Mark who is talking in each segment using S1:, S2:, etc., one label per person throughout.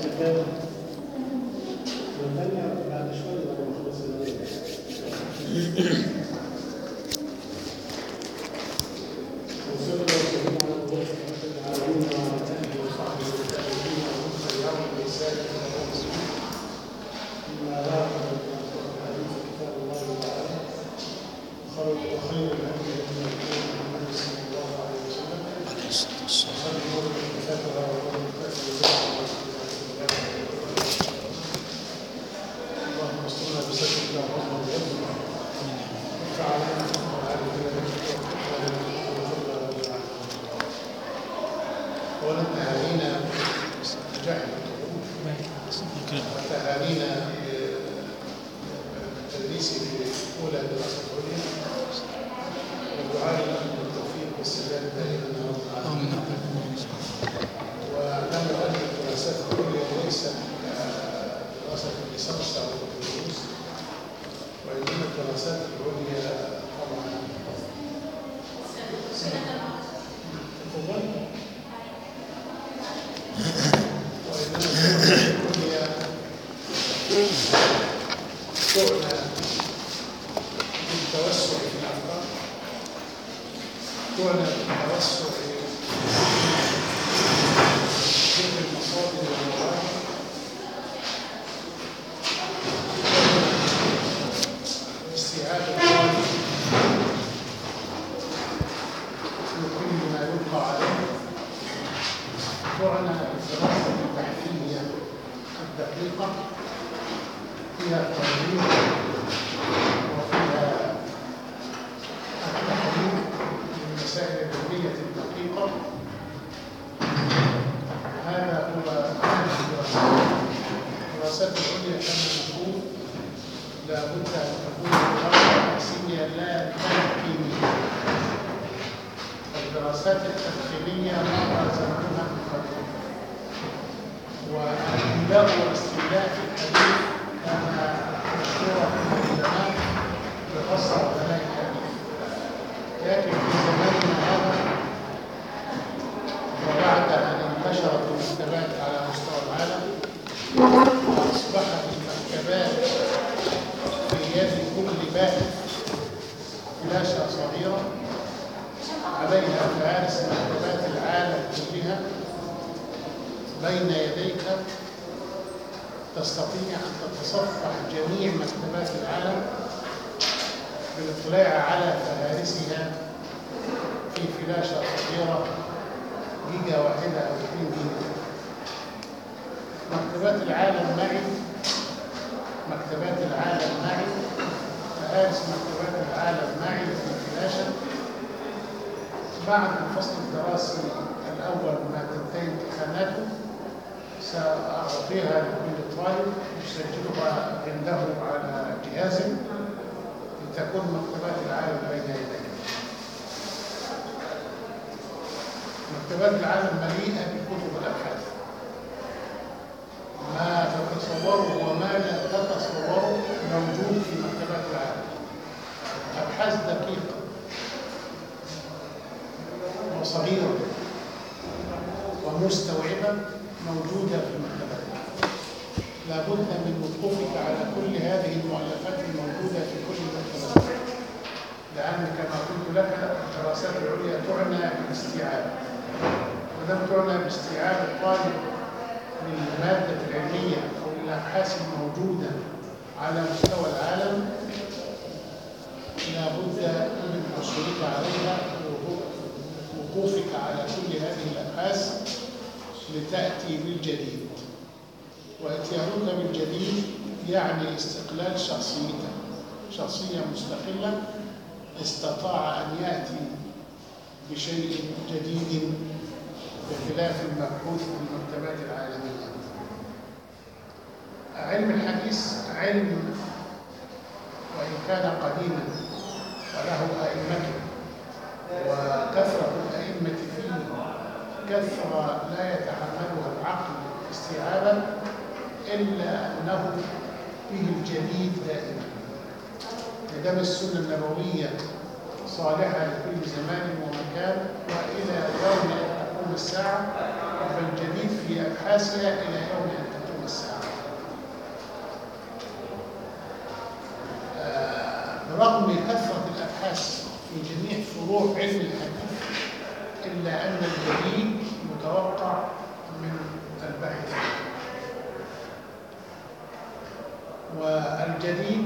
S1: كام؟ والثانية بعد شوية لما نخلص الليل. وصلى وسلم على الله العالمين وعلى آله وصحبه والتابعين ومن تبعهم بإحسان إلى يوم الدين. أما بعد فإن الحديث كتاب الله تعالى خير وخير الهدي هدي محمد صلى الله عليه وسلم وشر الأمور محدثاتها وكل محدثة بدعة اللهم استرنا بسترك يا رب وبيدك وارفع علينا وعلى بلادك أولا تهانينا بنجاح الدخول وتهانينا بالتدريس في أولى دراسة عليا ودعاء لكم بالتوفيق والسداد دائما يا رب العالمين واعلموا ان الدراسات العليا ليست كدراسه الليسانس او البكالوريوس وانما الدراسات العليا طبعا تفضل. وانما الدراسات العليا تعنى بالتوسع في الافكار تعنى بالتوسع ذكر المصادر والمواهب استيعاب الطالب لكل ما يلقى عليه تعنى بالدراسة البحثية الدقيقة فيها تمرين وفيها التحليل للمسائل العلمية الدقيقة هذا هو منهج الدراسات الدراسات العليا كما نقول لابد ان تكون دراسه بحثيه لا تمكينيه الدراسات التمكينيه مر زمانها من قبل والاملاء والاستملاء في الحديث كان مشهورا في زمان بخاصه علماء الحديث لكن في زماننا هذا وبعد أن انتشرت المكتبات على مستوى العالم وأصبحت المكتبات في يد كل باحث فلاشة صغيرة عليها فهارس مكتبات العالم كلها بين يديك تستطيع أن تتصفح جميع مكتبات العالم بالاطلاع على فهارسها في فلاشة صغيرة جيجا واحدة أو 2 جيجا مكتبات العالم معي مكتبات العالم معي فهارس مكتبات العالم معي في فلاشة بعد الفصل الدراسي الأول ما تنتهي امتحاناته سأعطيها لكل طالب يسجلها عنده على جهازه لتكون مكتبات العالم بين يديه مكتبات العالم مليئة بكتب الأبحاث ما تتصوره وما لا تتصوره موجود في مكتبات العالم أبحاث دقيقة وصغيرة ومستوعبة موجودة في المكتبات لابد من وقوفك على كل هذه المؤلفات الموجودة في كل المكتبات لأن كما قلت لك الدراسات العليا تعنى بالاستيعاب ولم تعنى باستيعاب الطالب للمادة العلمية أو للأبحاث الموجودة على مستوى العالم لابد من حصولك عليها ووقوفك على كل هذه الأبحاث لتأتي بالجديد وإتيانك بالجديد يعني استقلال شخصيتك شخصية مستقلة استطاع أن يأتي بشيء جديد بخلاف المبحوث في المكتبات العالمية علم الحديث علم وإن كان قديما وله أئمته وكثرة الأئمة فيه كثرة لا يتحملها العقل استيعابا إلا أنه فيه الجديد دائما دام السنة النبوية صالحة لكل زمان ومكان وإلى يوم أن تقوم الساعة فالجديد في أبحاثها إلى يوم أن تقوم الجديد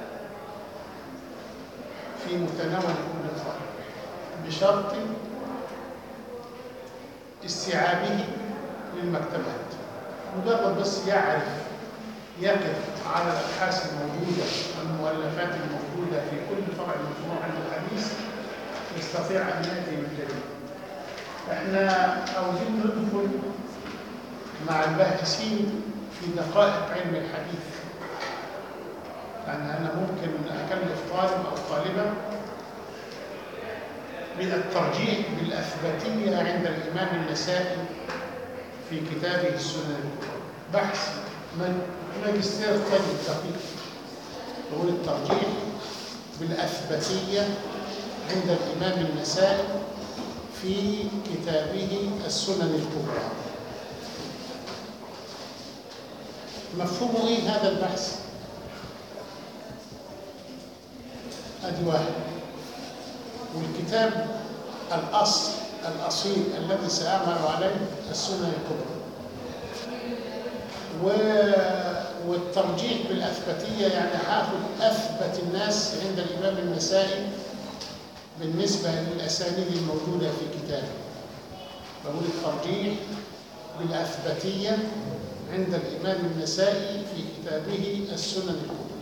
S1: في متناول كل طالب بشرط استيعابه للمكتبات مجرد بس يعرف يقف على الابحاث الموجوده والمؤلفات الموجوده في كل فرع من فروع علم الحديث يستطيع ان ياتي من جديد. احنا عاوزين ندخل مع الباحثين في دقائق علم الحديث. يعني انا ممكن اكلف طالب او طالبه بالترجيح بالاثباتيه عند الامام النسائي في كتابه السنن الكبرى. بحث ماجستير ثاني دقيق هو الترجيح بالأثبتية عند الإمام النسائي في كتابه السنن الكبرى مفهوم ايه هذا البحث ادي واحد والكتاب الاصل الاصيل الذي ساعمل عليه السنن الكبرى و... والترجيح بالاثبتيه يعني هاخد اثبت الناس عند الامام النسائي بالنسبه للاسانيد الموجوده في كتابه بقول الترجيح بالاثبتيه عند الامام النسائي في كتابه السنن الكبرى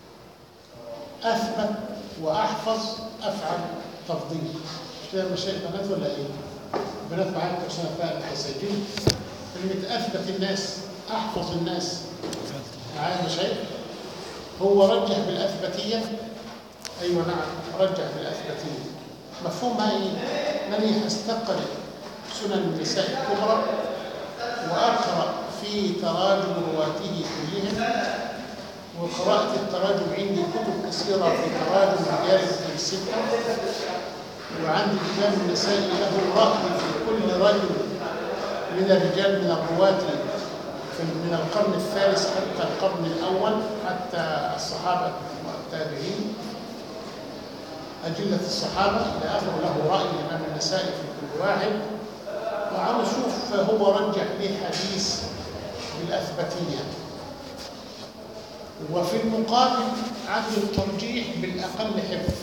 S1: اثبت واحفظ افعل تفضيل مش كده مشايخ بنات ولا ايه؟ بنات معاك عشان افهم هيسجلوا كلمه اثبت الناس احفظ الناس معايا مشايخ هو رجح بالاثبتيه ايوه نعم رجح بالاثبتيه مفهومها ايه؟ انني استقرئ سنن النساء الكبرى واقرا في تراجم رواته كلهم وقرات التراجم عندي كتب كثيره في تراجم رجال السته وعندي الامام النسائي له راي في كل رجل من الرجال من الرواه من القرن الثالث حتى القرن الأول حتى الصحابة والتابعين أجلة الصحابة إلى آخره له رأي الإمام النسائي في كل واحد وعاوز أشوف هو رجح ليه حديث بالأثبتية وفي المقابل عنده الترجيح بالأقل حفظ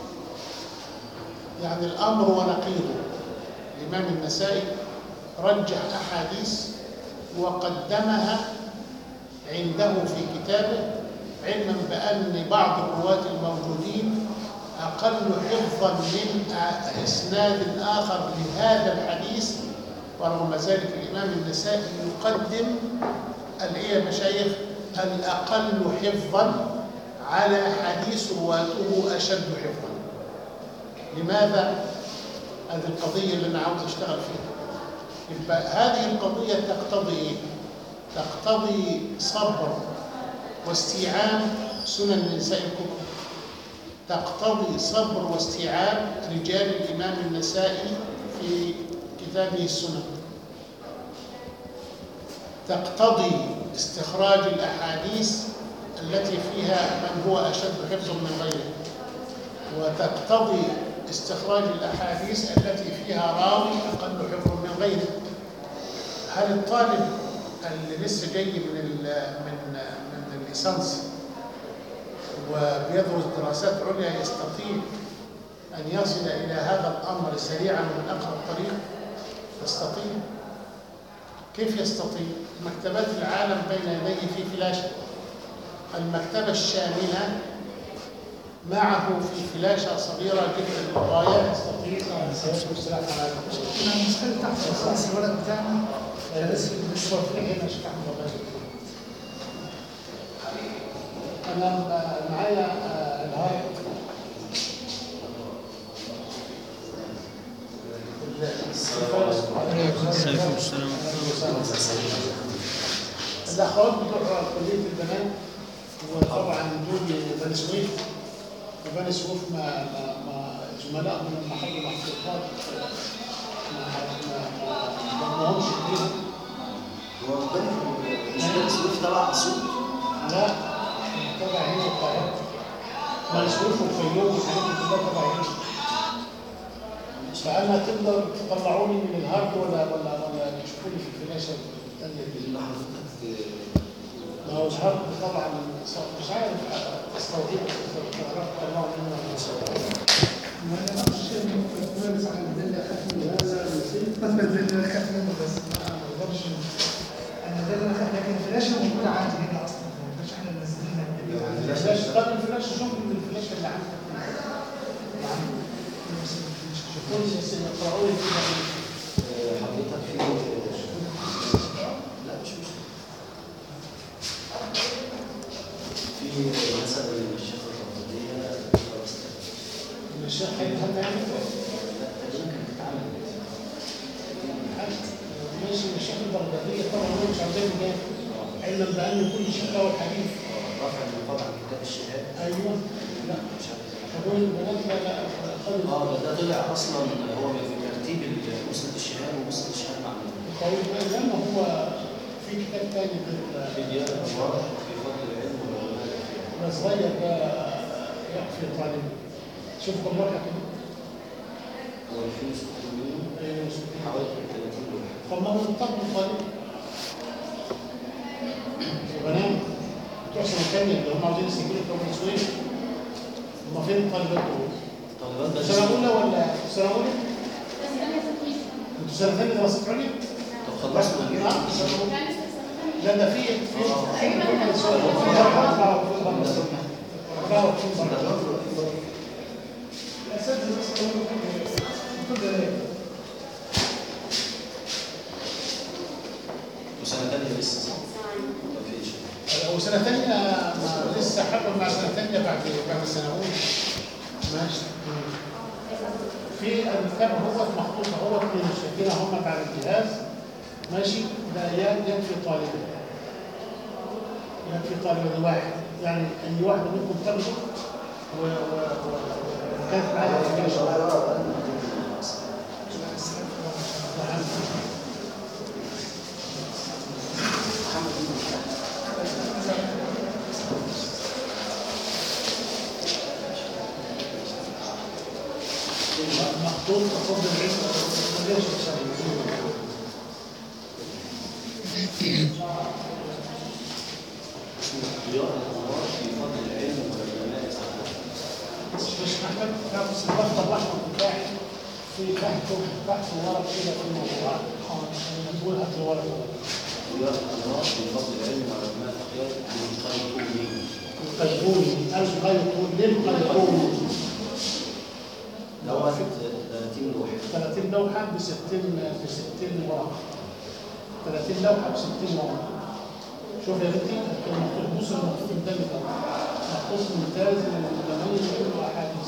S1: يعني الأمر ونقيضه الإمام النسائي رجح أحاديث وقدمها عنده في كتابه علما بأن بعض الرواة الموجودين أقل حفظا من إسناد آخر لهذا الحديث ورغم ذلك الإمام النسائي يقدم الإيه مشايخ الأقل حفظا على حديث رواته أشد حفظا لماذا؟ هذه القضية اللي أنا عاوز أشتغل فيها يبقى هذه القضية تقتضي إيه؟ تقتضي صبر واستيعاب سنن النساء الكبرى تقتضي صبر واستيعاب رجال الإمام النسائي في كتابه السنن تقتضي استخراج الأحاديث التي فيها من هو أشد حفظا من غيره وتقتضي استخراج الأحاديث التي فيها راوي أقل حفظا من غيره هل الطالب اللي لسه جاي من ال من من الليسانس وبيدرس دراسات عليا يستطيع أن يصل إلى هذا الأمر سريعا من أقرب طريق يستطيع كيف يستطيع؟ مكتبات العالم بين يديه في فلاشة المكتبة الشاملة معه في فلاشة صغيرة جدا للغاية يستطيع أن يسير السلاح على
S2: احنا المشكله تحت خلاص الورق بتاعنا
S1: بس المشوار فيه هنا شيخ احمد الله انا معايا آه، الهارد
S3: عليكم السلام
S1: الاخوات بتوع كليه البنات وطبعا دول بني سويف وبني سويف ما ما ما زملائهم لما حضروا محققات ما ما ما ضمهمش كتير
S4: هو بني مش بني سويف تبع اسيوط
S1: لا تبع هنا القاهره بني سويف والفيوم والحاجات دي كلها تبع هنا فانا تقدر تطلعوني من الهارد ولا ولا ولا تشوفوني في الفلاشه الثانيه دي
S4: اللي حضرتك
S1: ما هو الهرب طبعا مش عارف استوعبه تعرف طلعوا منه
S2: ما نعرفش نمارس على الدنيا خاف منه بس الدنيا خاف منه بس ما اقدرش انا ده اللي انا خاف لكن الفلاشه موجوده عندي هنا اصلا مش احنا منزلينها
S4: يعني
S1: الفلاش طب الفلاش شوف من الفلاش اللي عندك شوفوا لي يقرأوا لي كده
S4: حضرتك في لا مش مشكلة في مثلا الشيخ الرمضية خلاص
S1: الشيخ هيفهم يعني
S4: لا تقريبا كانت بتتعمل
S1: ماشي الشيخ البغدادية طبعا هو مش عاوزين جامد علما بأن كل شيء له الحديث
S4: رفع النقاب عن كتاب الشهاد
S1: أيوه لا
S4: مش عارف
S1: حضور البنات لا لا خالد
S4: اه ده- ده طلع اصلا هو في ترتيب مسند الشهاد ومسند الشهاد معمول
S1: طيب انما هو في كتاب تاني
S4: في
S1: غير
S4: ديار الانوار في فضل العلم والعلماء
S1: ده صغير ده يكفي طالب شوف بالراحة كده
S4: وفي 600
S1: أيوه
S4: حوالي 30 لوحه
S1: طب ما هو الطالب طالب وبنام بتوع سنة تانية اللي هم عاوزين يسجلوا بتوع التصوير هم فين الطالبات دول؟
S4: طالبات بس
S1: سنة أولى ولا سنة أولى؟ انتوا سنة ثانية دراسة عليا؟
S4: طب خلصنا
S1: نعم سنة أولى. لا ده في في في كل سؤال في أربعة وفي أربعة أربعة وفي أربعة الأساتذة بس كل ده
S4: وسنه ثانيه لسه صح؟ ما فيش
S1: لو سنة تانية ما لسه حقق مع سنة تانية بعد بعد سنة أولى ماشي في الكتاب هو محطوط هو من الشكلة هم على الجهاز ماشي ده ي- يكفي طالب يكفي طالب واحد يعني أي واحد منكم تاخده و- و- و- وكانت معايا الفكرة. نعم. محطوط تفضل العلم ليش تسوي؟
S4: ديار الانوار في فضل العلم والعلماء
S1: مش مش محتاج تاخد الوقت الاحمر بتاعي في تحت تحت ورق كده في الموضوع نقول هات الورق
S4: ديار الانوار في فضل العلم والعلماء الاخيار بالقيطوني
S1: القيقوني القيقوني ليه القيقوني؟
S4: دوت 30 لوحه
S1: 30 لوحة ب 60 ب 60 ورقة 30 لوحة ب 60 ورقة شوف يا بنتي المخطوط بص المخطوط ده اللي كان مخطوط ممتاز للجميع كله أحاديث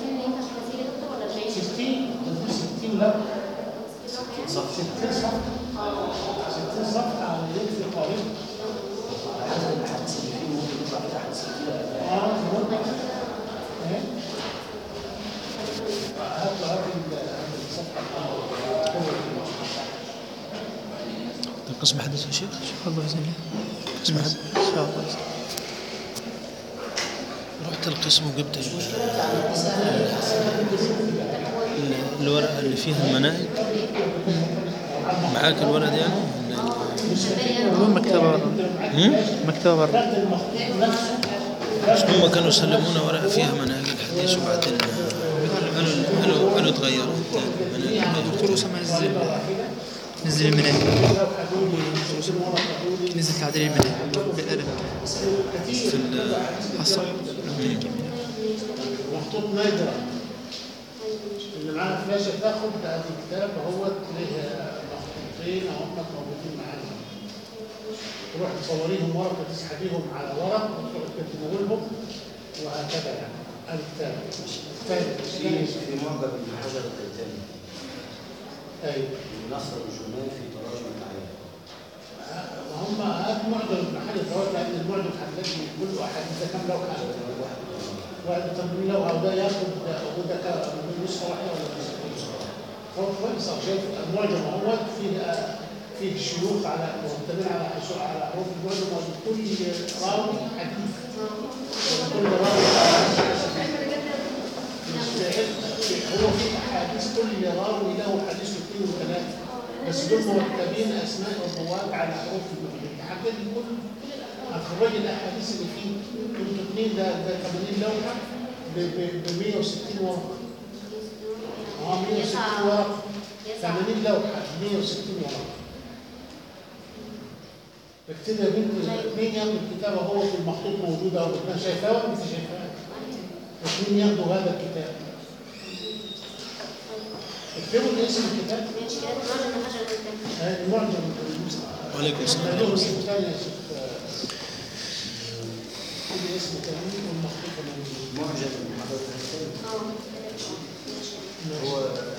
S1: 60 ده 60 لوحة
S4: 60 صفحه
S1: 60 صفحة 60 صفحة على يكفي قريب
S4: حسب الاحاديث اللي فيه ممكن يطلع فيه احاديث كتيره
S1: اه ممكن ايه هات هات الصفحة
S3: قسم حدث يا شيخ
S2: الله يجزاك
S3: قسم حدث
S2: ان شاء الله
S3: رحت القسم وجبت ال- ال- الورقة اللي فيها المناهج معاك الورقة دي يعني؟
S2: وين مكتبه برا
S3: هم؟
S2: مكتبه برا
S1: خدت المخطوط نفسه
S3: بس هم كانوا يسلمونا ورقة فيها مناهج الحديث وبعدين قالوا قالوا قالوا اتغيرت المناهج اتغيرت.
S2: دكتور اسامه نزل نزل المناهج نزل تعديل المناهج بالقلم
S3: في ال-
S2: حصل
S1: مخطوط نادرة اللي معاه فلاشة تاخد هذه الكتاب هو ليه مخطوطين هم موجودين معانا تروح تصوريهم ورقة تسحبيهم على ورق وتروح تكتبوا لهم وهكذا يعني هذا الكتاب الثالث
S4: في في معجب ابن حجر التيتاني
S1: ايوه
S4: نصر الجمال في تراجم الأعيان
S1: هم هات معجم ابن حجر دوت لان المعجم هتلاقي كله احاديث ده كام لوحه واحد طب لو ده ياخد وده كام نسخه واحده ولا نسختين هو كويس أهو شايف المعجم اهو فيه فيه شيوخ على مرتبين على حشو- على حروف المعجم وكل راوي حديث وكل راوي هو في احاديث كل راوي له حديث اثنين وثلاثه بس دول مرتبين اسماء الرواه على حروف المعجم حكيت كل كل هتخرجي الاحاديث اللي فيه انتوا اثنين ده ده 80 لوحه ب 160 ورقه اه 160 ورقه 80 لوحه 160 ورقه اكتبي يا بنت مين ياخد الكتاب اهو المخطوط موجود اهو انا شايفاه ولا انت شايفاه؟ اثنين ياخدوا هذا الكتاب اكتبوا لي اسم الكتاب آه، المعجم
S3: وعليكم السلام
S1: خليهم اسم تاني يا شيخ خلي اسم تاني والمخطوط موجود
S4: معجم هو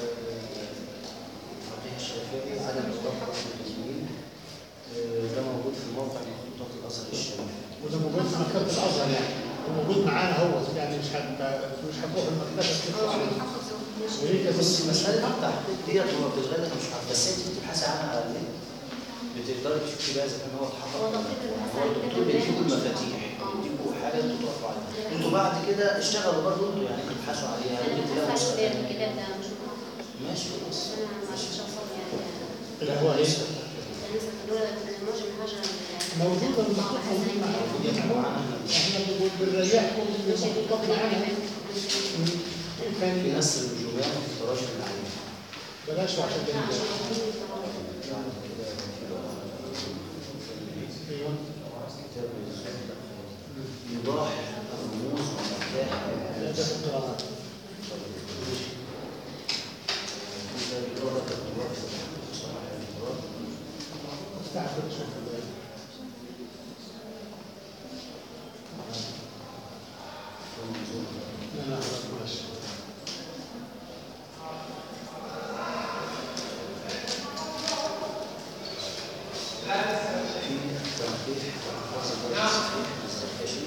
S4: فقيه الشافعي عدم الطبقة المسلمين ده موجود في موقع مخطوطات الأزهر الشامي
S1: وده موجود في مكتبه الازهر يعني وموجود معانا هو يعني مش هت مش هتروح المكتبه تدخل عليه وليه كذا
S4: بس مسألة التحقيق ديت هو في الغالب مش عارف بس انت بتبحثي عنها على النت بتقدري تشوفي بقى اذا كان هو اتحقق ولا لا. هو الدكتور بيديكوا المفاتيح بيديكوا حاجه انتوا تقفوا عليها انتوا بعد كده اشتغلوا برضه انتوا يعني تبحثوا عليها ممكن تلاقوا نسخه ثانيه ماشي خلاص
S1: اللي هو ايه؟ موجوده المخطوط موجود معانا احنا بنقول بنريحكم ان المخطوطات معانا
S4: في
S1: كان
S4: ناس الجمال في التراجم العلمي
S1: بلاش عشان ده
S4: بعد كده
S1: ايوه
S4: كتاب ايضاح الرموز ومفتاح
S1: لا ده في القراءات
S4: ده بيقرا الأدوار في صلاح الأدوار
S1: افتح كده شوف ده. لا لا خلاص ماشي
S4: في تنقيح وحفاظ الدرس الزركشي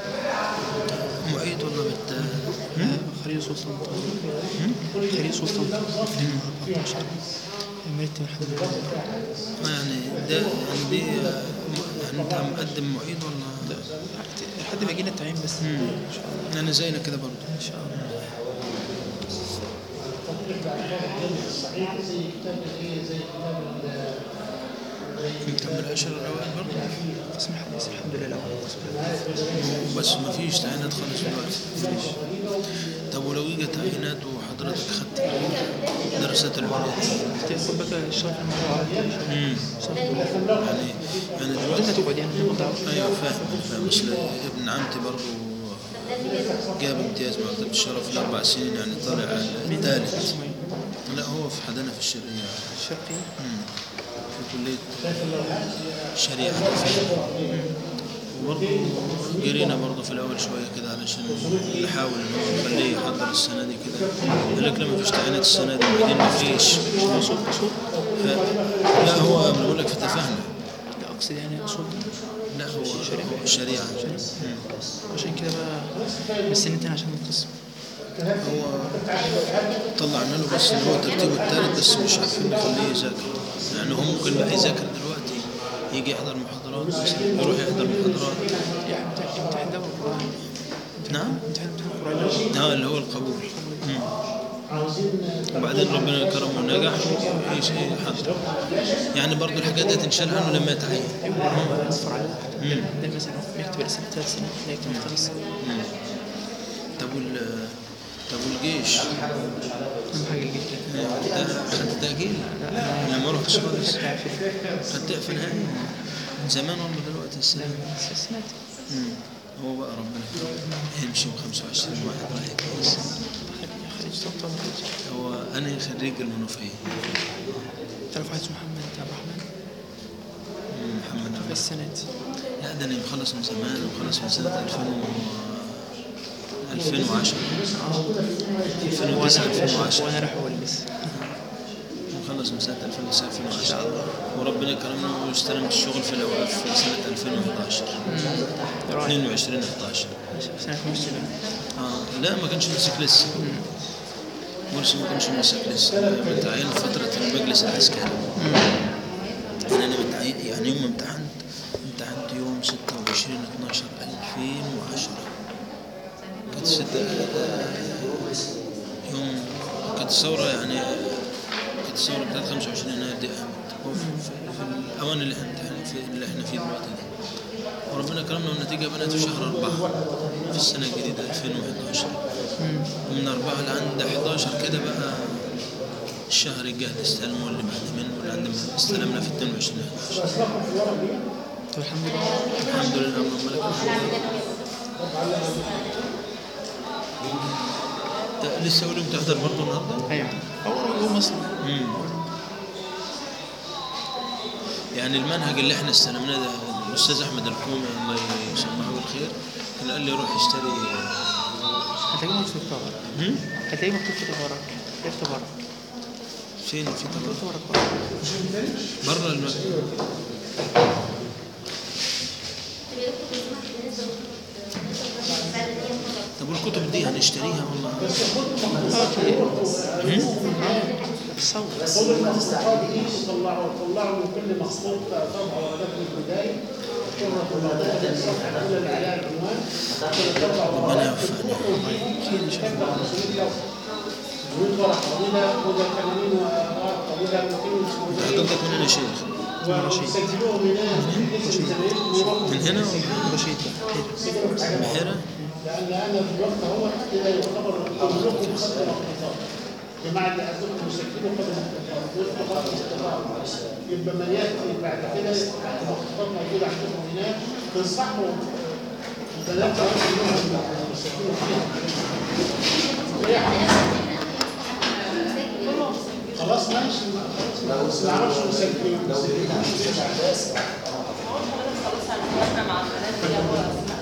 S3: معيد ولا بت
S2: خليل سلطان خليل سلطان مرتب الحمد لله
S3: ما يعني ده يعني دي يعني انت مقدم معيد ولا
S2: لحد ما يجينا التعيين بس
S3: مم. انا زينا كده برضه
S2: ان شاء الله
S1: تطبيق بعد كده الصحيح زي كتاب الايه زي كتاب ال- زي
S3: انت من العشر الاوائل برضه
S2: قسم الحديث الحمد لله
S3: بس ما فيش تعيينات خالص دلوقتي طب ولو يجي تعيينات وحضرتك خدت دراسات العلوم
S2: تاخد بقى الشرح الموضوع
S3: امم يعني يعني
S2: انت
S3: دلوقتي
S2: تقعد يعني تاخد دعوة
S3: ايوه فاهم فاهم اصل ابن عمتي برضه جاب امتياز مع مكتبة الشرف في اربع سنين يعني طلع الثالث
S2: اسمه ايه؟
S3: لا هو في حدنا في الشرقية
S2: الشرقي
S3: مم. في كلية شريعة الفقه وبرضه جرينا برضه في الأول شوية كده علشان نحاول إن هو نخليه يحضر السنة دي كده قال لك لا مفيش تعيينات السنة دي وبعدين مفيش
S2: اصول اصول
S3: ف... لا هو أنا بقول لك في تفاهنا
S2: لا اقصد يعني اصول
S3: لا هو هو الشريعة مم.
S2: عشان كده بقى بس سنتين عشان القسم
S3: هو طلعنا له بس ان هو ترتيبه الثالث بس مش عارفين نخليه يذاكر يعني هو ممكن بقى يذاكر دلوقتي يجي يحضر محاضرات مثلا يروح يحضر محاضرات
S2: يعني امتحان امتحان دوري القرآن
S3: نعم
S2: امتحان امتحان القرآن
S3: اه اللي هو القبول مم.
S1: عاوزين
S3: وبعدين ربنا كرمه ونجح ايش يحضر يعني برضه الحاجات دي تنشال عنه لما يتعين
S2: ايوه اصفر على ده مثلا بيكتب السنه ثلاث سنين لا يكتب خمس سنين
S3: مم. طب وال طب والجيش
S2: اهم حاجه الجيش
S3: ده خدت تأجيل لما ما رحتش خالص
S2: حتى عارفين
S3: خدت في نهائي زمان ولا دلوقتي السنة
S2: سمعت
S3: مم. هو بقى ربنا يمشي ب 25 واحد رايح كويس
S2: خريج سلطان
S3: هو انا خريج المنوفيه
S2: تعرف واحد اسمه محمد عبد الرحمن
S3: مم، محمد
S2: في
S3: عبد
S2: السنه دي
S3: لا ده انا مخلص من زمان مخلص من سنه 2000 و 2010 2009 2010
S2: وانا راح اقول لسه
S3: مخلص من سنه 2009 2010 وربنا كرمنا واستلمت الشغل في الاوقاف في سنه 2011
S2: رايح
S3: 22 11
S2: سنه خمس سنين
S3: اه لا ما كانش مسك لسه مرسي ما كانش مسك لسه أنا متعين في فترة المجلس العسكري يعني أنا متعين يعني يوم ما امتحنت امتحنت يوم 26 12 2010 كانت ستة يوم كانت الثورة يعني كانت الثورة بتاعت 25 يناير دي قامت وفي- في, في الأوان اللي احنا في اللي احنا فيه دلوقتي ده وربنا كرمنا والنتيجة بنت في شهر أربعة في السنة الجديدة 2011 ومن أربعة لعند 11 كده بقى الشهر الجاي استلموا واللي بعد منه واللي عند استلمنا في 22 11
S1: أسلكم في الورق دي
S2: طب الحمد لله
S3: الحمد لله اللهم لك الحمد أنت لسه أول يوم تحضر برضه النهارده؟
S2: ايوه اول يوم اصلا
S3: مم. يعني المنهج اللي احنا استلمناه ده الاستاذ احمد الحكومي الله يسمحه بالخير كان قال لي روح اشتري
S2: هتلاقيه مكتوب في ورق
S3: هم؟
S2: هتلاقيه مكتوب في ورق اكتب ورق
S3: فين في
S2: مكتوب
S3: طبعا
S2: في ورق ورق
S3: بره المكتب طب والكتب دي هنشتريها والله
S2: اه تلاقيه صور
S1: كل المخطوطات دي طلعوا طلعوا من كل مخطوط طبعا ورقات من البداية شهرة الموضوع ده الصفحة الأولى اللي عليها العنوان طلعوا
S3: ربنا
S1: ورقات
S3: يوفقنا
S1: تبدأ 500 لوحة 100 ورقة طويلة وده 80 ورقة طويلة 200
S3: حضرتك منين يا شيخ؟
S1: وسجلوهم هنا اسم زمايلكم يروحوا
S3: من هنا
S2: رشيد
S1: يسجلوا في حاجات
S3: بحيرة
S1: لان انا دلوقتي هو كده يعتبر كلكم خط مخطوطات جماعه اللي عندكم مسجلين خط مخطوطات وانتوا خط مخطوطات يبقى من ياتي بعد كده خط مخطوطات موجوده عندكم هناك تنصحوا البنات انهم يسجلوا فيها خلاص ماشي خلاص ما اعرفش مسجلين
S4: لو جرينا عن الشيخ عباس
S5: خلاص هنتفق مع البنات دي هو اسمائهم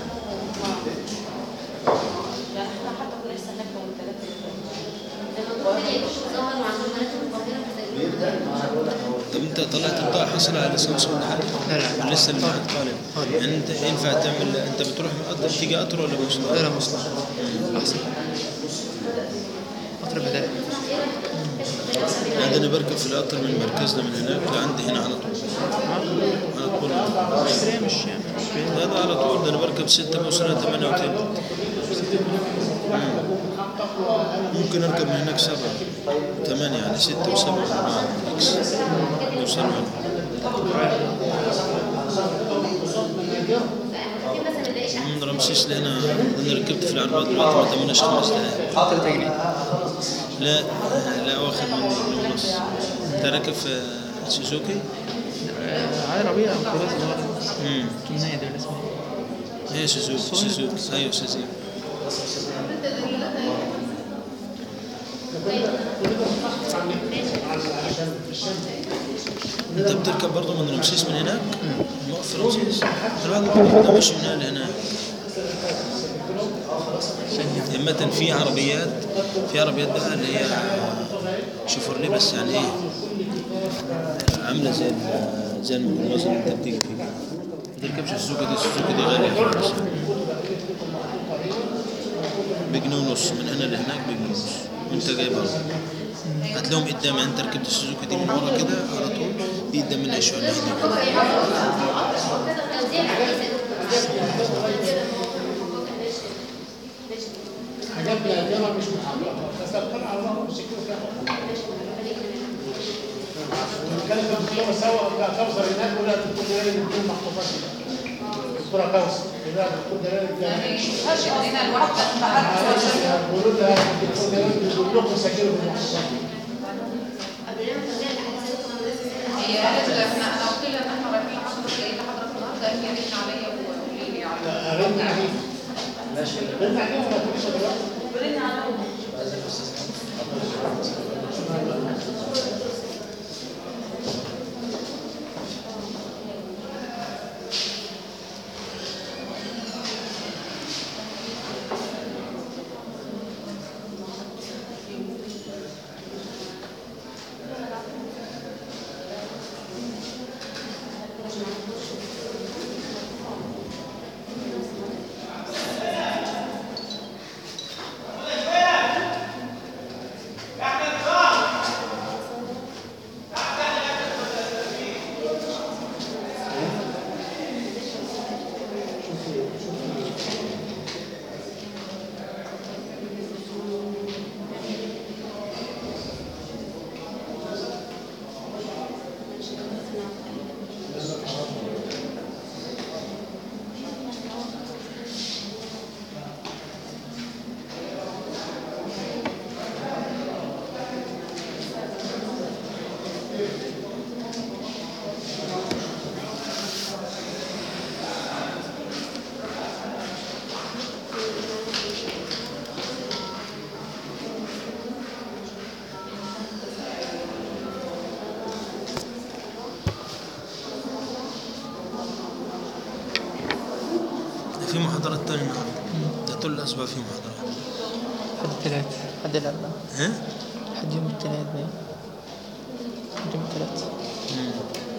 S5: يعني احنا حتى كنا لسه هناك يوم الثلاث
S4: بيبدا ما انا بقول لك هو
S3: طب انت طلعت الطاقة حصل على ليسانس ولا حاجة؟
S2: لا لا
S3: ولا لسه المعهد طالب
S2: طالب.
S3: يعني انت ينفع تعمل انت بتروح مقدم تيجي قطر ولا
S2: لا
S3: مواصلات؟
S2: لا مصلحة احسن قطر بدائي
S3: عندنا بركب في القطر من مركزنا من هناك لعندي هنا على طول على طول
S2: اشتريها مش يعني مش بعيد.
S3: لا ده على طول ده انا بركب ستة بوصلها ثمانية وتلت ممكن اركب من هناك سبعة ثمانية يعني ستة وسبعة وأربعة ميكس يوصلوا هنا. من رمسيس لهنا انا ركبت في العربية دلوقتي ما تمناش خمس دقايق
S2: 3 جنيه
S3: لا لا واخد من من ونص انت راكب في سوزوكي؟
S2: آه، عربية أو كراسة صغيرة
S3: امم
S2: كمية ده اسمها
S3: هي سوزوكي سوزوكي ايوه سوزوكي انت بتركب برضه من رمسيس من هناك؟ موقف في رمسيس؟ الواحد ممكن ماشي من هنا لهناك همة في عربيات في عربيات بقى اللي هي شوفرلي بس يعني ايه عامله زي ال- زي الميكروباص اللي انت بتيجي فيه ما تركبش السوزوكي دي السوزوكي دي غاليه خالص بجنيه ونص من هنا لهناك بجنيه ونص وانت جاي برضه هتلاقيهم قدام يعني انت ركبت السوزوكي دي من ورا كده على طول في قدام منها شويه ناحية
S1: حاجات نادرة مش محررة بس القرعة على الله بيشكلوا فيها كانت الدكتورة سوا لا كوثر هناك ولا الدكتور جلال بدون محطوطات الدكتورة كوثر لا الدكتور جلال
S5: يعني
S1: الجامعي
S5: مش عندنا الواحد
S1: معلش بيقولوا لها الدكتور جلال بيقول لكم سجلوا بالمحطوطات
S5: هي قالت لي احنا انا قلت لها ان احنا رايحين حضرتك جايين لحضرتك النهارده هي رن عليا وقولي لي على
S1: رن عليه
S4: ماشي
S1: رن عليه ولا تقوليش دلوقتي
S5: رن عليا
S4: عايزك يا استاذ
S3: في محاضرات تانية النهارده ده طول الأسبوع في محاضرات
S6: حد الثلاث حد الأربعاء
S3: ها؟
S6: حد يوم الثلاث باين حد يوم الثلاث
S3: مم.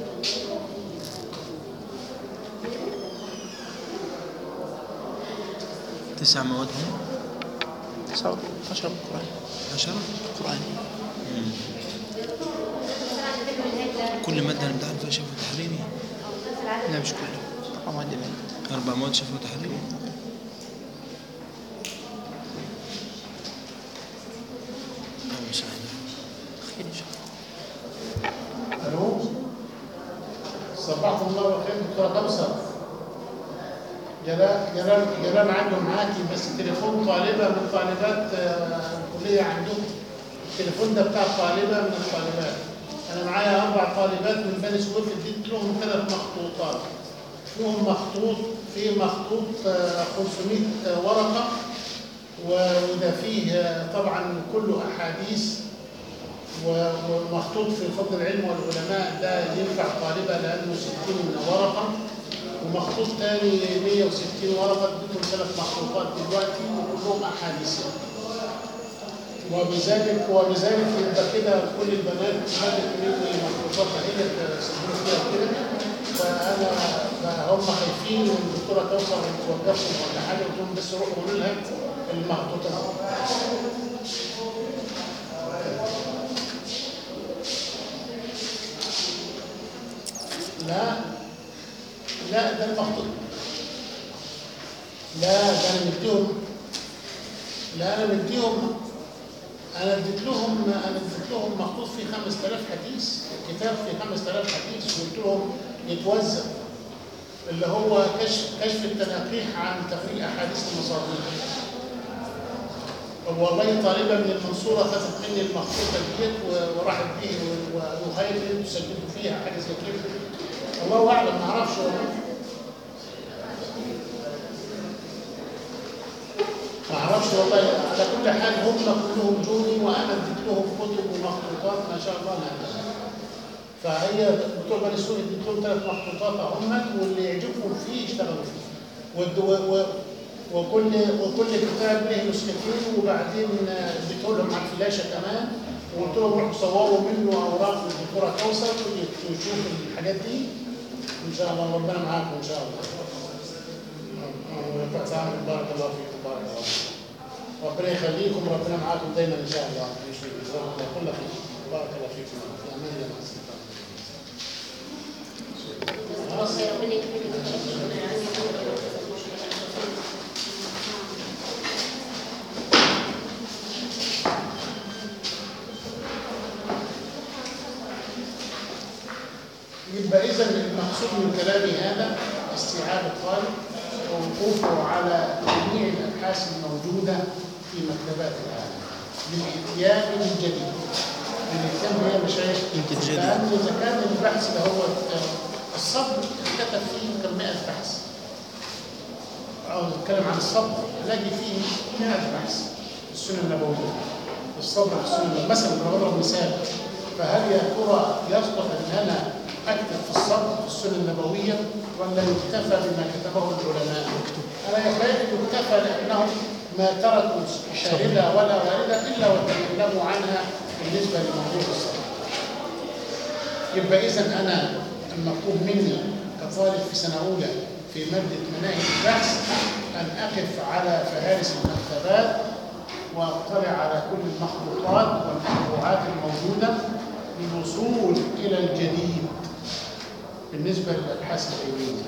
S3: تسع مواد هم؟
S6: تسعة عشرة بالقرآن
S3: عشرة
S6: قرآن
S3: كل مادة هنمتحن فيها شفوي تحريري
S6: لا مش كله أربع مواد باين
S3: أربع مواد شفوي تحريري أو مش عارف
S6: خير إن شاء الله
S1: الو صبحكم الله بالخير دكتوره كوثر جلال جلال جلال عنده معاكي بس تليفون طالبه من طالبات آه، الكليه عندكم التليفون ده بتاع طالبه من الطالبات انا معايا اربع طالبات من بني سويف اديت لهم ثلاث مخطوطات فيهم مخطوط في مخطوط آه، 500 ورقه و- وده فيه آه، طبعا كله احاديث و- ومخطوط في فضل العلم والعلماء ده ينفع طالبة لأنه 60 ورقة ومخطوط تاني 160 ورقة اديتهم ثلاث مخطوطات دلوقتي وكلهم أحاديث وبذلك وبذلك يبقى كده كل البنات خدت مني مخطوطات هي تسجلوا فيها كده فأنا فهم خايفين من الدكتورة توصل توقفهم ولا حاجة قلت لهم بس روحوا قولوا لها المخطوطات لا لا ده المخطوط لا ده انا مديهم لا انا مديهم انا اديت لهم انا اديت لهم مخطوط فيه 5000 حديث كتاب فيه 5000 حديث وقلت لهم يتوزع اللي هو كشف كشف التناقيح عن تفريق احاديث المصادر والله طالبه من المنصوره خدت مني المخطوطه ديت و- وراحت بيه و- و- وهي اللي انتوا سجلتوا فيها حاجه زي كده الله اعلم ما اعرفش والله ما اعرفش والله على كل حال هم كلهم جوني وانا اديت لهم كتب ومخطوطات ما شاء الله لا فهي بتوع بني سويف اديت لهم ثلاث مخطوطات اهم واللي يعجبهم فيه يشتغلوا فيه والد- و- و- وكل وكل كتاب له نسختين وبعدين اديته لهم على الفلاشه كمان وقلت لهم روحوا صوروا منه اوراق للدكتوره كوثر ويشوف الحاجات دي ان شاء الله ربنا معاكم ان شاء الله تعالوا بارك الله فيكم بارك الله فيكم ربنا يخليكم ربنا معاكم دايما ان شاء الله جزاكم الله كل خير بارك الله فيكم في امان الله مع السلامه خلاص يبقى اذا المقصود من كلامي هذا استيعاب الطالب ووقوفه على جميع الابحاث الموجوده في مكتبات العالم للاتيان بالجديد للاتيان بها مشايخ
S3: بالجديد.
S1: لان اذا كان البحث ده هو الصبر كتب فيه كم 100 بحث عاوز اتكلم عن الصبر الاقي فيه 100 بحث في السنه النبويه الصبر في السنه النبوية. مثلا لو اضرب مثال فهل يا ترى يصلح ان انا اكتب في الصبر في السنه النبويه ولا يكتفى بما كتبه العلماء؟ انا يكفي يكتفى لانهم ما تركوا شارده ولا وارده الا وتكلموا عنها بالنسبه لموضوع الصبر. يبقى اذا انا المطلوب مني كطالب في سنه اولى في ماده مناهج البحث ان اقف على فهارس المكتبات واطلع على كل المخطوطات والمطبوعات الموجوده للوصول الى الجديد بالنسبه للابحاث العلميه.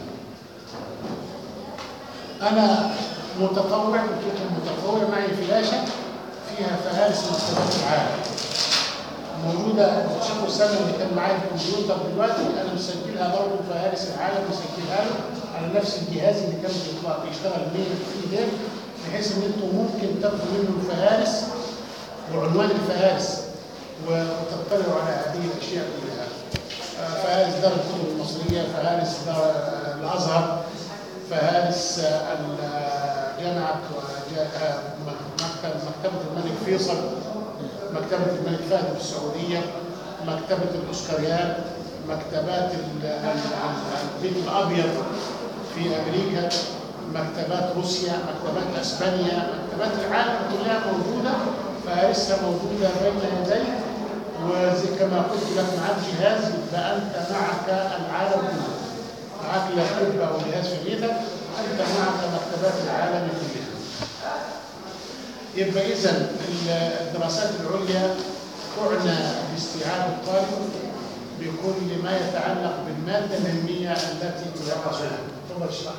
S1: انا متطوع قلت لكم متطوع معي فلاشه فيها فهارس مكتبات العالم. موجوده شافوا السنه اللي كان معايا الكمبيوتر دلوقتي انا مسجلها برضه فهارس العالم مسجلها له على نفس الجهاز اللي كان بيطلع بيشتغل بيه فيه ده بحيث ان انتم ممكن تاخدوا منه الفهارس وعنوان الفهارس و- وتطلعوا على هذه الاشياء كلها. آه، فهارس دار الكتب المصريه، فهارس دار آه، الازهر، فهارس آه، ال- آه، جامعه وجا- آه، م- مكتب مكتبه الملك فيصل مكتبة الملك فهد في السعودية مكتبة الأوسكاريات مكتبات ال- ال- ال- البيت الأبيض في أمريكا مكتبات روسيا مكتبات اسبانيا مكتبات العالم كلها موجوده فارسها موجوده بين يديك وزي كما قلت لك معك جهاز يبقى انت معك العالم كله معك لابتوب او جهاز في بيتك انت معك مكتبات العالم كلها يبقى اذا الدراسات العليا تعنى باستيعاب الطالب بكل ما يتعلق بالماده العلميه التي تدرسها. تفضل اشرح.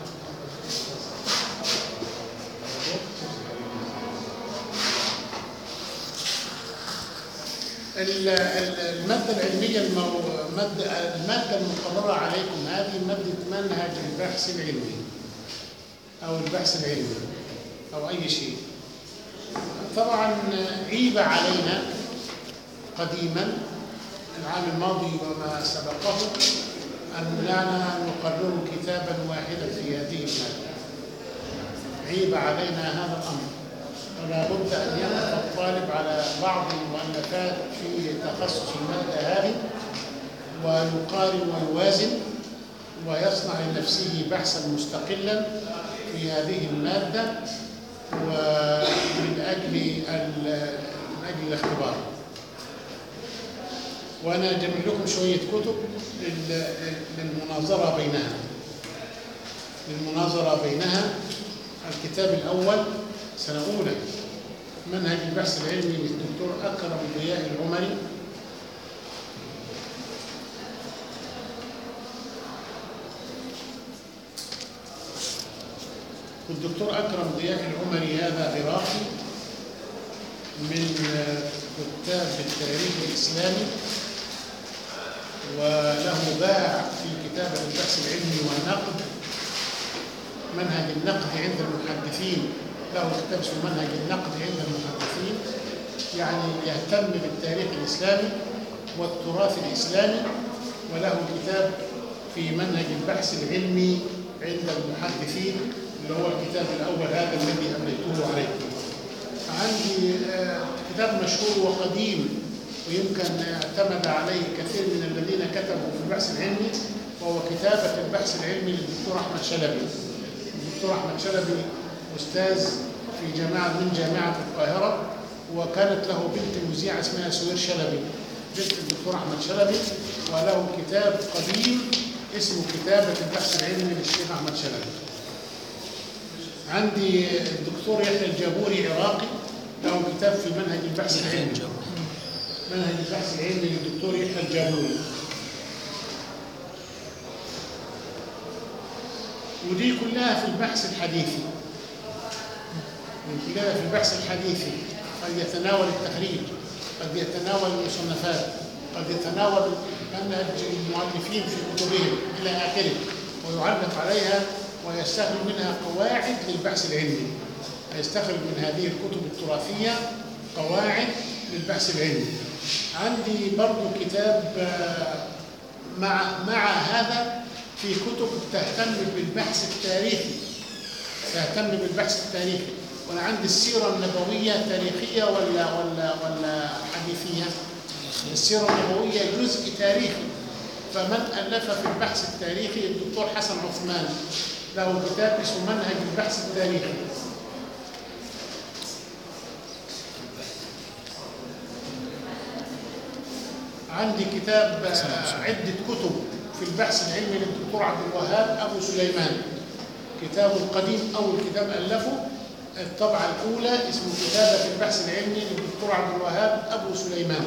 S1: ال- ال- المادة العلمية المو... مادة المادة المقررة عليكم هذه مادة منهج البحث العلمي أو البحث العلمي أو أي شيء طبعا عيب علينا قديما العام الماضي وما سبقه أننا نقرر كتابا واحدا في هذه المادة عيب علينا هذا الأمر ولا بد أن يقف الطالب على بعض المؤلفات في تخصص المادة هذه ويقارن ويوازن ويصنع لنفسه بحثا مستقلا في هذه المادة ومن أجل ال- من أجل الاختبار وأنا جميل لكم شوية كتب لل- للمناظرة بينها للمناظرة بينها الكتاب الأول سنة أولى منهج البحث العلمي للدكتور أكرم ضياء العمري والدكتور أكرم ضياء العمري هذا عراقي من آه، كتاب التاريخ الإسلامي وله باع في كتاب البحث العلمي والنقد منهج النقد عند المحدثين له كتاب اسمه منهج النقد عند المحدثين يعني يهتم بالتاريخ الإسلامي والتراث الإسلامي وله كتاب في منهج البحث العلمي عند المحدثين اللي هو الكتاب الأول هذا الذي أمليته عليكم عندي آه، كتاب مشهور وقديم ويمكن اعتمد عليه كثير من الذين كتبوا في البحث العلمي وهو كتابة البحث العلمي للدكتور أحمد شلبي الدكتور أحمد شلبي أستاذ في جامعة من جامعة القاهرة وكانت له بنت مذيعة اسمها سوير شلبي بنت الدكتور أحمد شلبي وله كتاب قديم اسمه كتابة البحث العلمي للشيخ أحمد شلبي عندي الدكتور يحيى الجابوري عراقي له كتاب في منهج البحث العلمي منهج البحث العلمي للدكتور يحيى الجابوري ودي كلها في البحث الحديثي من كلها في البحث الحديثي قد يتناول التخريج قد يتناول المصنفات قد يتناول منهج المؤلفين في كتبهم الى اخره ويعلق عليها ويستخرج منها قواعد للبحث العلمي يستخرج من هذه الكتب التراثيه قواعد للبحث العلمي عندي برضو كتاب آه، مع مع هذا في كتب تهتم بالبحث التاريخي تهتم بالبحث التاريخي وانا عندي السيره النبويه تاريخيه ولا ولا ولا حديثيه السيره النبويه جزء تاريخي فمن الف في البحث التاريخي الدكتور حسن عثمان له كتاب اسمه منهج البحث التاريخي عندي كتاب آه، عدة كتب في البحث العلمي للدكتور عبد الوهاب أبو سليمان كتابه القديم أول كتاب ألفه الطبعة الأولى اسمه كتابة البحث العلمي للدكتور عبد الوهاب أبو سليمان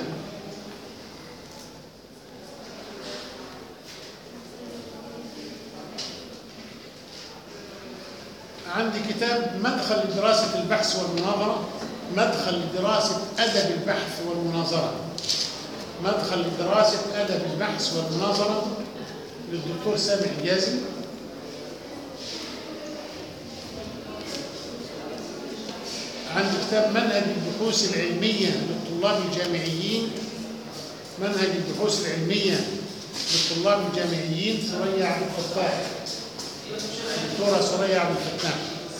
S1: عندي كتاب مدخل لدراسة البحث والمناظرة مدخل لدراسة أدب البحث والمناظرة مدخل لدراسة أدب البحث والمناظرة للدكتور سامح الجازي عندي كتاب منهج البحوث العلمية للطلاب الجامعيين منهج البحوث العلمية للطلاب الجامعيين ثريا عبد الفتاح الدكتورة ثريا عبد الفتاح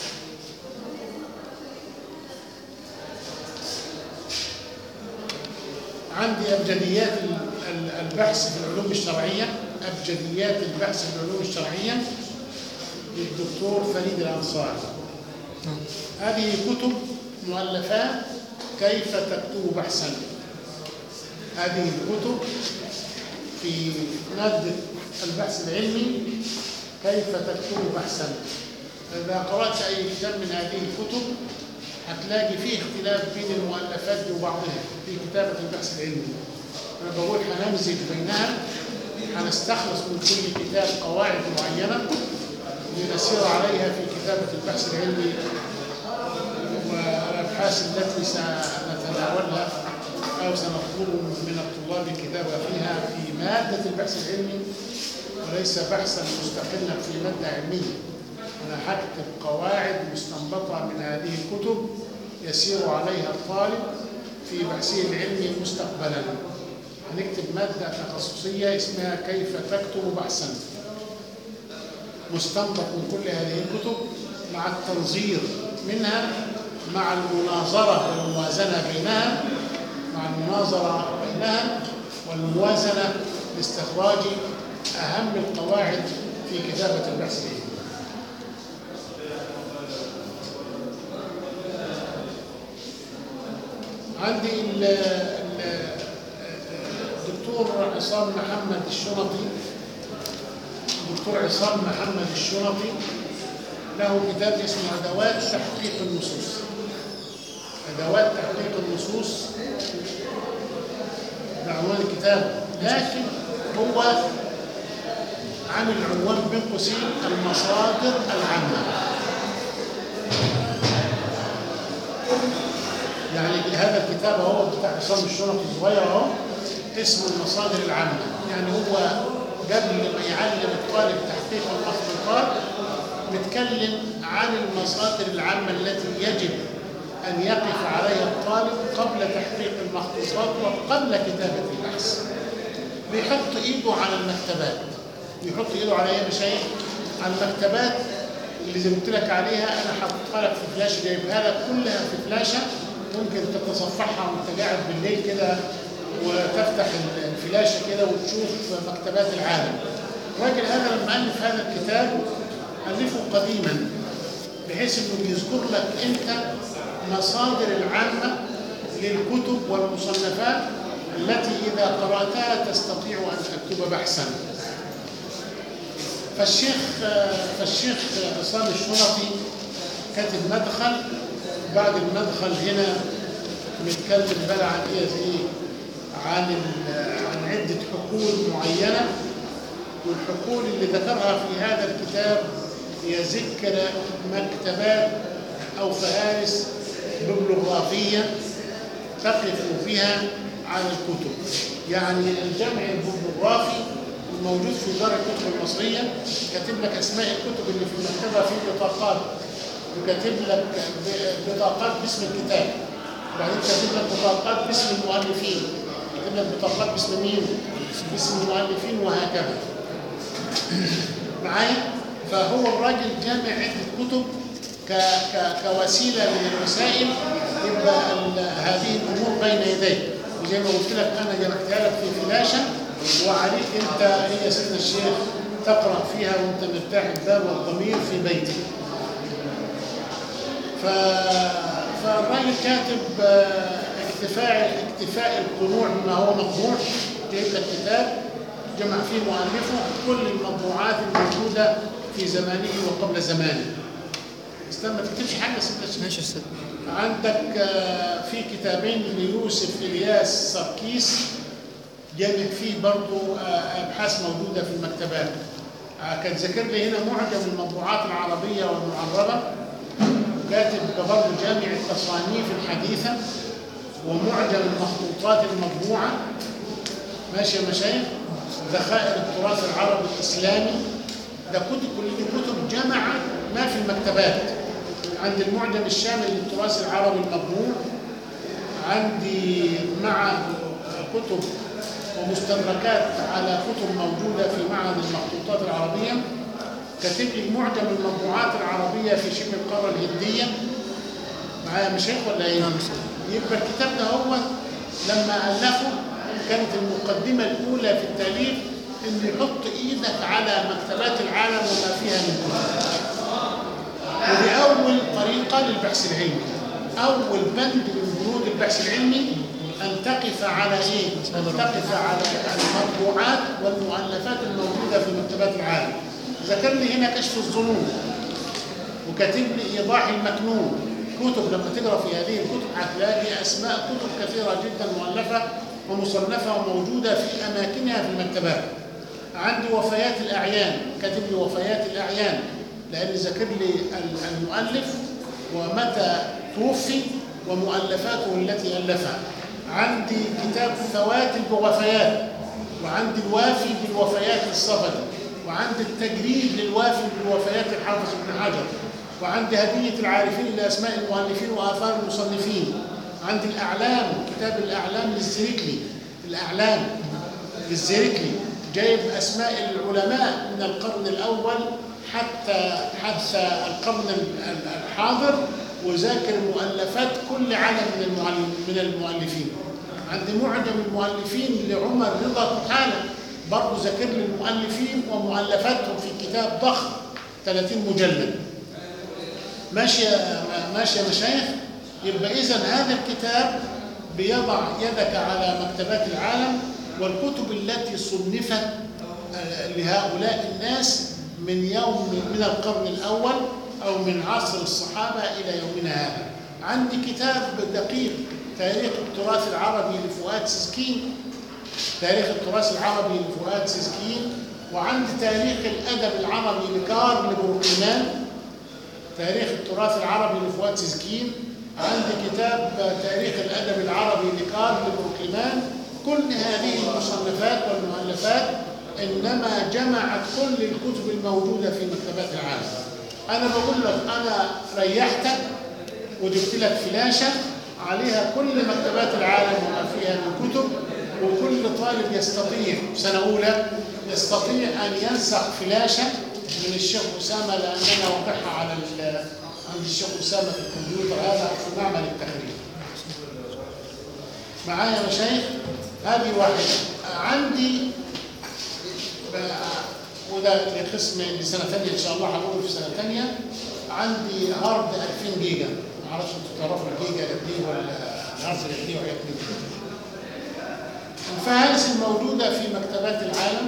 S1: عندي أبجديات ال- ال- البحث في العلوم الشرعية أبجديات البحث في العلوم الشرعية للدكتور فريد الأنصاري هذه كتب مؤلفات كيف تكتب بحثا هذه الكتب في مادة البحث العلمي كيف تكتب بحثا إذا قرأت أي كتاب من هذه الكتب هتلاقي فيه اختلاف بين المؤلفات دي وبعضها في كتابة البحث العلمي أنا بقول هنمزج بينها هنستخلص من كل كتاب قواعد معينة لنسير عليها في كتابة البحث العلمي والأبحاث التي سنتناولها أو سنطلب من الطلاب الكتابة فيها في مادة البحث العلمي وليس بحثا مستقلا في مادة علمية أنا هكتب قواعد مستنبطة من هذه الكتب يسير عليها الطالب في بحثه العلمي مستقبلا هنكتب مادة تخصصية اسمها كيف تكتب بحثا مستنبط من كل هذه الكتب مع التنظير منها مع المناظرة والموازنة بينها مع المناظرة بينها والموازنة لاستخراج أهم القواعد في كتابة البحث العلمي عندي ال- ال- الدكتور عصام محمد الشرطي الدكتور عصام محمد الشرطي له كتاب اسمه أدوات تحقيق النصوص أدوات تحقيق النصوص ده عنوان الكتاب لكن هو عامل عنوان بين قوسين المصادر العامة يعني هذا الكتاب هو بتاع عصام الشرطي الصغير اهو اسمه المصادر العامة يعني هو قبل ما يعلم الطالب تحقيق المخطوطات بيتكلم عن المصادر العامة التي يجب أن يقف عليها الطالب قبل تحقيق المخطوطات وقبل كتابة البحث بيحط إيده على المكتبات بيحط إيده على إيه يا مشايخ؟ على المكتبات اللي زي ما قلت لك عليها أنا حاططها لك في فلاشة جايبها لك كلها في فلاشة ممكن تتصفحها وأنت قاعد بالليل كده وتفتح الفلاشة كده وتشوف مكتبات العالم الراجل هذا لما ألف هذا الكتاب ألفه قديما بحيث انه بيذكر لك انت مصادر العامة للكتب والمصنفات التي إذا قرأتها تستطيع أن تكتب بحثا فالشيخ فالشيخ عصام الشرطي كاتب مدخل بعد المدخل هنا بنتكلم بقى عن ايه زي عن ال- عن عدة حقول معينة والحقول اللي ذكرها في هذا الكتاب هي ذكر مكتبات أو فهارس ببلوغرافية تقف بها على الكتب يعني الجمع الببلوغرافي الموجود في دار الكتب المصرية كاتب لك أسماء الكتب اللي في المكتبة في بطاقات وكاتب لك ب- بطاقات باسم الكتاب وبعدين كاتب لك بطاقات باسم المؤلفين كاتب لك بطاقات باسم مين؟ باسم المؤلفين وهكذا معايا فهو الراجل جامع عدة كتب ك ك كوسيلة من الوسائل يبقى ال- هذه الأمور بين يديك وزي ما قلت لك أنا جمعتها لك في فلاشة وعليك أنت هي سيدنا الشيخ تقرأ فيها وأنت مرتاح البال والضمير في بيتك ف... فالراجل كاتب آه، اكتفاء اكتفاء القنوع بما هو مطبوع جايب لك كتاب جمع فيه مؤلفه كل المطبوعات الموجوده في زمانه وقبل زمانه. استنى ما تكتبش حاجه سيدنا الشيخ.
S6: ماشي يا استاذ
S1: عندك آه، في كتابين ليوسف الياس سركيس جامع فيه برضو آه، ابحاث موجوده في المكتبات آه، كان ذكر لي هنا معجم المطبوعات العربيه والمعربه كاتب برضو جامع التصانيف الحديثه ومعجم المخطوطات المطبوعه ماشي يا مشايخ ذخائر التراث العربي الاسلامي ده كتب كل دي كتب جمع ما في المكتبات عند المعجم الشامل للتراث العربي المطبوع عندي مع كتب ومستدركات على كتب موجودة في معهد المخطوطات العربية كاتب لي معجم المطبوعات العربية في شبه القارة الهندية معايا مشايخ ولا ايه؟
S6: نعم يا أستاذ.
S1: يبقى الكتاب ده هو لما ألفه كانت المقدمة الأولى في التأليف إن يحط إيدك على مكتبات العالم وما فيها من كتب قال البحث العلمي اول بند من بنود البحث العلمي ان تقف على ايه؟ ان تقف على المطبوعات والمؤلفات الموجوده في مكتبات العالم. ذكر لي هنا كشف الظنون وكاتب لي ايضاح المكنون كتب لما تقرا في هذه الكتب هتلاقي اسماء كتب كثيره جدا مؤلفه ومصنفه وموجوده في اماكنها في المكتبات. عندي وفيات الاعيان كاتب لي وفيات الاعيان لان ذكر لي المؤلف ومتى توفي ومؤلفاته التي الفها. عندي كتاب فواتن بوفيات وعندي الوافي بالوفيات الصفدي وعندي التجريد للوافي بالوفيات الحافظ ابن حجر وعندي هدية العارفين لأسماء المؤلفين وآثار المصنفين عندي الأعلام كتاب الأعلام للزريكلي الأعلام للزريكلي جايب أسماء العلماء من القرن الأول حتى حتى القرن الحاضر وذاكر مؤلفات كل عالم من المؤلف من المؤلفين عندي معجم المؤلفين لعمر رضا كحالة برضه ذاكر لي المؤلفين ومؤلفاتهم في كتاب ضخم 30 مجلد ماشي يا ماشي يا مشايخ يبقى اذا هذا الكتاب بيضع يدك على مكتبات العالم والكتب التي صنفت آه، لهؤلاء الناس من يوم من القرن الاول او من عصر الصحابه الى يومنا هذا. عندي كتاب دقيق تاريخ التراث العربي لفؤاد سسكين تاريخ التراث العربي لفؤاد سسكين وعندي تاريخ الادب العربي لكارل بروكلمان تاريخ التراث العربي لفؤاد سسكين عندي كتاب تاريخ الادب العربي لكارل بروكلمان كل هذه المصنفات والمؤلفات انما جمعت كل الكتب الموجوده في مكتبات العالم انا بقول لك انا ريحتك وجبت لك فلاشه عليها كل مكتبات العالم وما فيها من كتب وكل طالب يستطيع سنه اولى يستطيع ان ينسخ فلاشه من الشيخ اسامه لاننا وقعها على ال- عند الشيخ اسامه في الكمبيوتر هذا في معمل التحرير. معايا يا مشايخ؟ هذه واحده. عندي ب- وده لقسم لسنه ثانيه ان شاء الله هقوله في سنه ثانيه عندي هارد 2000 جيجا ما اعرفش انتوا تعرفوا الجيجا قد ايه ولا الهارد قد ايه وحاجات من كده. الفهارس الموجوده في مكتبات العالم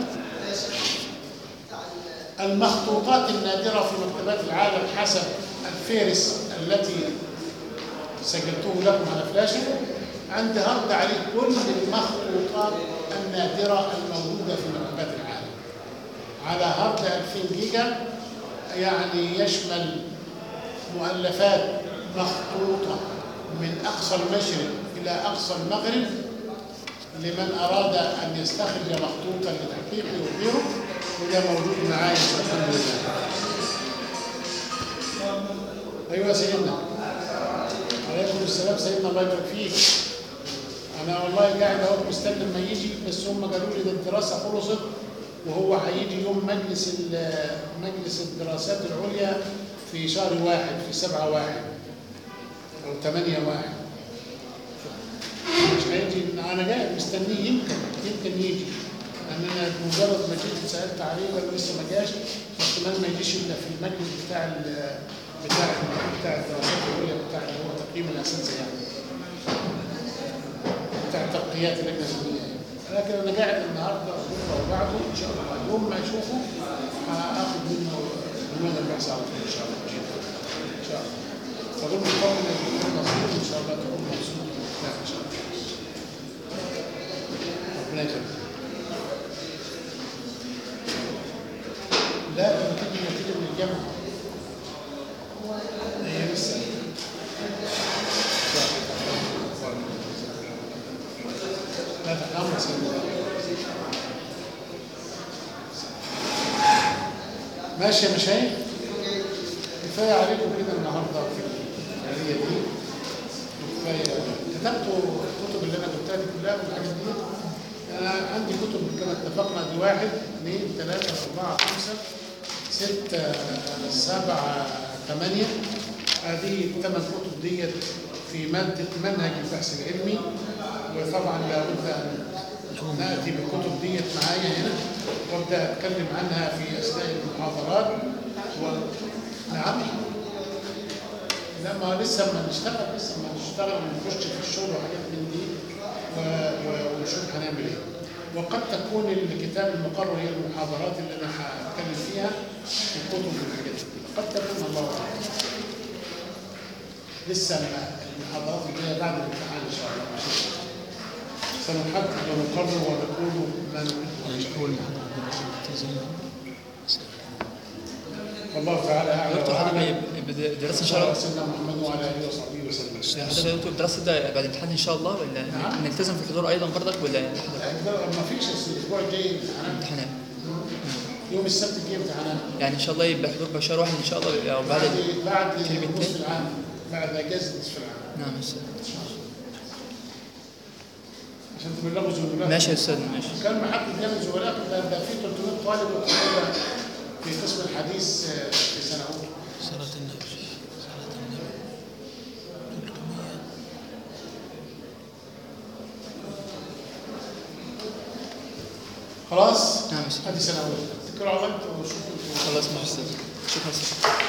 S1: المخطوطات النادرة في مكتبات العالم حسب الفهرس التي سجلته لكم على فلاشة عندي هارد عليه كل المخطوطات النادرة الموجودة في مكتبات العالم على هارد 2000 جيجا يعني يشمل مؤلفات مخطوطة من أقصى المشرق إلى أقصى المغرب لمن أراد أن يستخرج مخطوطا لتحقيقه وغيره وده موجود معايا الحمد لله. أيوة يا سيدنا. عليكم السلام سيدنا الله يبارك فيك. أنا والله قاعد أهو مستني لما يجي بس هم قالوا لي ده الدراسة خلصت وهو هيجي يوم مجلس ال- مجلس الدراسات العليا في شهر واحد في سبعة واحد أو ثمانية واحد. مش هيجي انا قاعد مستنيه يمكن يمكن يجي لان انا مجرد ما جيت سالت عليه قال لسه ما جاش واحتمال ما يجيش الا في المجلس بتاع ال بتاع ال بتاع الدراسات العليا بتاع اللي هو تقييم الاساتذه يعني بتاع ترقيات اللجنه الزمنيه يعني. لكن انا قاعد النهارده وبكره وبعده ان شاء الله يوم ما اشوفه هاخد منه عنوان البحث على طول ان شاء الله ان شاء الله فضل مطمن الدكتور نصير ان شاء الله تكون مبسوط ومرتاح ان شاء الله ربنا يكرمك لا ده نتيجه نتيجه من الجامعه هي لسه لا تتأمل ماشي يا مشايخ كفايه عليكم كده النهارده في القضيه دي وكفايه كتبتوا الكتب اللي انا قلتها دي كلها والحاجات دي انا عندي كتب كما اتفقنا دي واحد اثنين ثلاثه اربعه خمسه سته سبعه ثمانيه هذه الثمان كتب ديت في ماده منهج البحث العلمي وطبعا لابد ان ناتي بالكتب ديت معايا هنا وابدا اتكلم عنها في اثناء المحاضرات و... نعم لا لما لسه ما نشتغل لسه ما نشتغل ونخش في الشغل وحاجات من دي و- و- ونشوف هنعمل ايه. وقد تكون الكتاب المقرر هي المحاضرات اللي انا هتكلم فيها في الكتب والحاجات دي. قد تكون الله اعلم. لسه ما- المحاضرات الجايه بعد الامتحان ان شاء الله ماشي. سنحدد ونقرر ونقول ما نريد
S3: يعني أول محاضرة بنلتزم
S1: والله تعالى اعلم
S7: دكتور
S1: وأعلم.
S7: حضرتك الدراسه ان
S1: صلى
S7: شاء
S1: الله
S7: الله
S1: على سيدنا محمد وعلى اله وصحبه وسلم.
S7: يعني حضرتك دكتور الدراسه ده بعد الامتحان ان شاء الله ولا
S1: نعم.
S7: نلتزم في الحضور ايضا برضك ولا نحضر
S1: ما فيش الاسبوع الجاي امتحانات
S7: امتحانات
S1: يوم السبت الجاي امتحانات
S7: يعني ان شاء الله يبقى حضور بشهر واحد ان شاء الله او بعد
S1: بعد بعد
S7: كلمتين.
S1: نصف العام بعد اجازه نصف العام
S7: نعم يا استاذ
S1: عشان تبلغوا زملائكم
S7: ماشي يا استاذ ماشي
S1: كان محدد جامد زملائكم ده ده في 300 طالب وطالبه في قسم الحديث آه، في سنه اولى
S3: صلاة النبي صلاة النبي 300
S1: خلاص
S7: نعم يا استاذ
S1: هذه سنه اولى تذكروا على الله وشوفوا
S7: خلاص ماشي يا استاذ شكرا يا استاذ